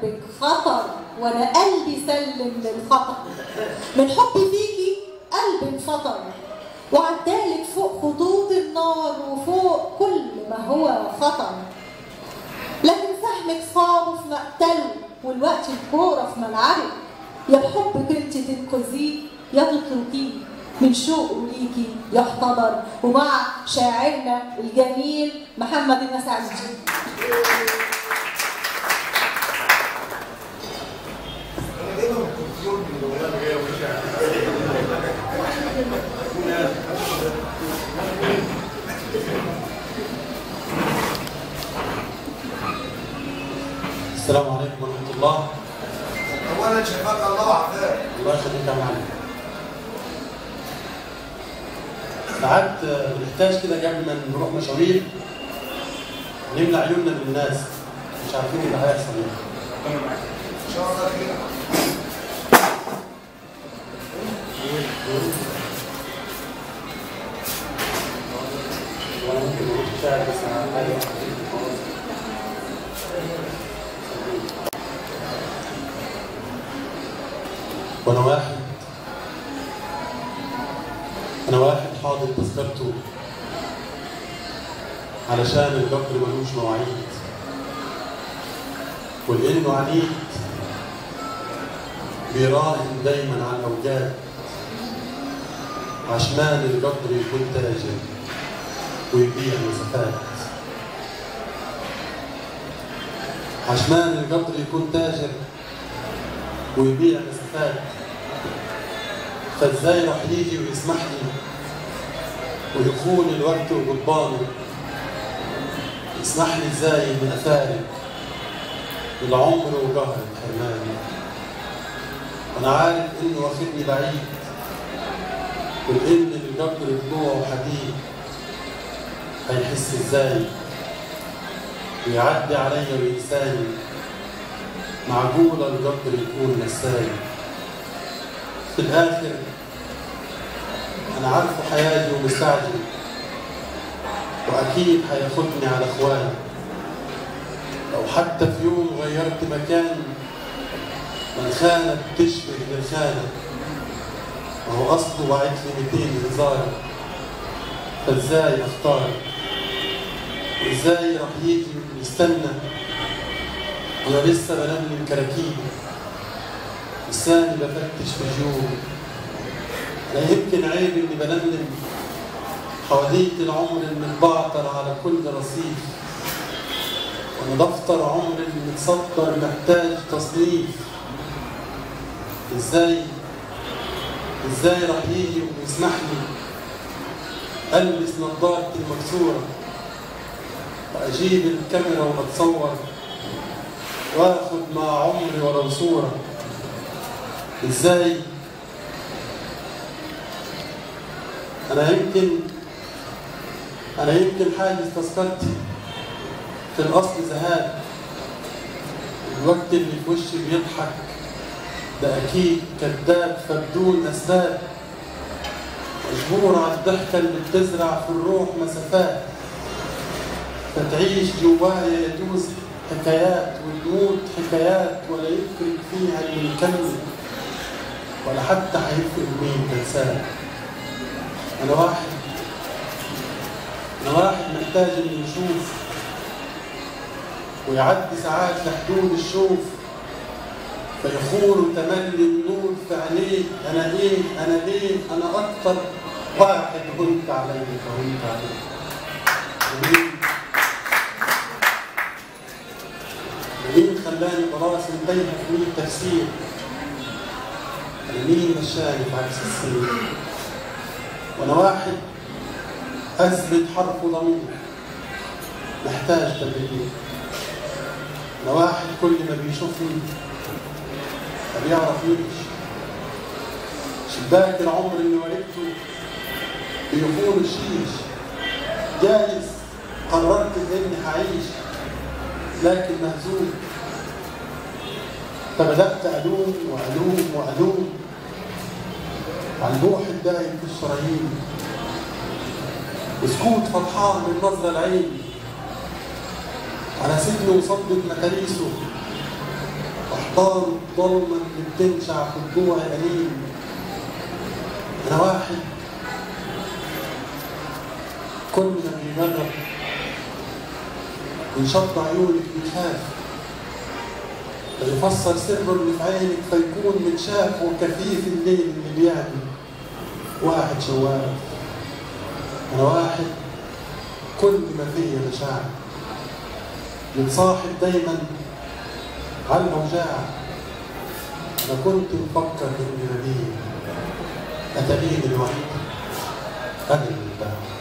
حبك خطر وانا قلبي سلم للخطر من حبي فيكي قلبي انفطر وعدالك فوق خطوط النار وفوق كل ما هو خطر لكن فهمك صابه في مقتله والوقت الكورة في ملعبه يا بحبك انت تنقذيه يا تتركيه من شوقه ليكي يحتضر ومع شاعرنا الجميل محمد المسعدي السلام عليكم ورحمة الله اولا شفاك الله وعافاك الله يخليك يا معلم ساعات آه، بنحتاج كده قبل ما نروح مشاوير نملى عيوننا من الناس مش عارفين اللي هيحصل يعني ان شاء الله خير وانا ممكن اقول شاعر بس انا حاجه وانا واحد انا واحد حاضر تذكرته علشان القبر ملوش مواعيد ولانه عنيد بيراهن دايما على الاوجاد عشمان القبر يكون تاجر ويبيع مسافات عشمان القطر يكون تاجر ويبيع مسافات فازاي راح يجي ويسمح لي ويخون الوقت وقضبانه يسمح لي ازاي اني افارق العمر وقهر الحرمان وانا عارف انه واخدني بعيد والان القبر طلوعه حديد هيحس ازاي ويعدي عليا وينساني معقولة القدر يكون نساي في الآخر أنا عارفه حياتي ومستعجل وأكيد هياخدني على إخواني لو حتى في يوم غيرت مكان من خانة بتشبه للخانة وهو أصله وعد لي 200 هزار فازاي اختار وازاي راح يجي ويستنى وانا لسه بلملم كراكيب لساني بفتش في جيوب لا يمكن عيب اني بلملم حواديت العمر المتبعتر على كل رصيف وانا دفتر عمر المتصدر محتاج تصنيف ازاي ازاي راح يجي ويسمح لي ألبس نظارتي المكسورة وأجيب الكاميرا وأتصور وآخد مع عمري ولو صورة إزاي أنا يمكن أنا يمكن حاجز تذكرتي في الأصل ذهاب الوقت اللي في وشي بيضحك ده أكيد كذاب فبدون أسباب مجبور على الضحكة اللي بتزرع في الروح مسافات فتعيش جوايا يجوز حكايات وتموت حكايات ولا يفرق فيها اللي مكمل ولا حتى هيفرق مين تنساه أنا واحد أنا واحد محتاج إني يشوف ويعدي ساعات لحدود الشوف فيخون تملي النور في عينيه انا ايه انا ليه انا اكتر واحد هنت عليه فهنت عليه ومين ومين خلاني براسي تايهه في مين تفسير انا مين مشاني في عكس السنين وانا واحد اثبت حرف ضمير محتاج تدريب انا واحد كل ما بيشوفني ما بيعرفنيش شباك العمر اللي ولدته بيخون الشيش جايز قررت اني هعيش لكن مهزوم فبدأت ألوم وألوم وألوم على البوح الدايم في الشرايين وسكوت فرحان من نظر العين على سجن وصدق مكاريسه النار الضلمة اللي بتنشع في الجوع أليم أنا واحد كل ما بيجرب ينشط عيونك بيخاف فيفسر سر اللي في عينك فيكون متشاف وكفيف الليل اللي بيعمل واحد شواف أنا واحد كل ما فيا مشاعر يتصاحب دايما على الأوجاع أنا كنت مفكر إني نبيل أتبين الوحيد أنا اللي باع